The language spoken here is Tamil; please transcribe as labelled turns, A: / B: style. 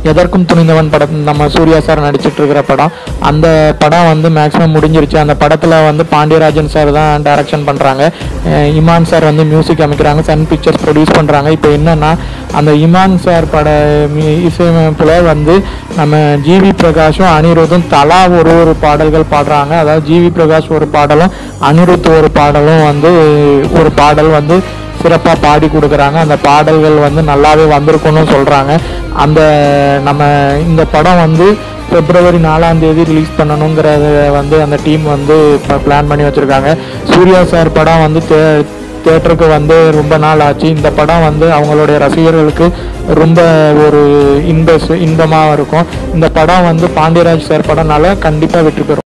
A: எதற்கும் துணிந்தவன் படம் நம்ம சூர்யா சார் நடிச்சிட்டு இருக்கிற படம் அந்த படம் வந்து மேக்ஸிமம் முடிஞ்சிருச்சு அந்த படத்தில் வந்து பாண்டியராஜன் சார் தான் டைரக்ஷன் பண்ணுறாங்க இமான் சார் வந்து மியூசிக் அமைக்கிறாங்க சன் பிக்சர்ஸ் ப்ரொடியூஸ் பண்ணுறாங்க இப்போ என்னன்னா அந்த இமான் சார் பட மி- இசையமைப்பில் வந்து நம்ம ஜிவி பிரகாஷும் அனிருத்தும் தலா ஒரு ஒரு பாடல்கள் பாடுறாங்க அதாவது ஜிவி பிரகாஷ் ஒரு பாடலும் அனிருத் ஒரு பாடலும் வந்து ஒரு பாடல் வந்து சிறப்பாக பாடி கொடுக்குறாங்க அந்த பாடல்கள் வந்து நல்லாவே வந்திருக்குன்னு சொல்கிறாங்க அந்த நம்ம இந்த படம் வந்து பிப்ரவரி நாலாம் தேதி ரிலீஸ் பண்ணணுங்கிறத வந்து அந்த டீம் வந்து இப்போ பிளான் பண்ணி வச்சுருக்காங்க சூர்யா சார் படம் வந்து தே தேட்டருக்கு வந்து ரொம்ப நாள் ஆச்சு இந்த படம் வந்து அவங்களுடைய ரசிகர்களுக்கு ரொம்ப ஒரு இன்ப இன்பமாக இருக்கும் இந்த படம் வந்து பாண்டியராஜ் சார் படம்னால கண்டிப்பாக வெற்றி பெறும்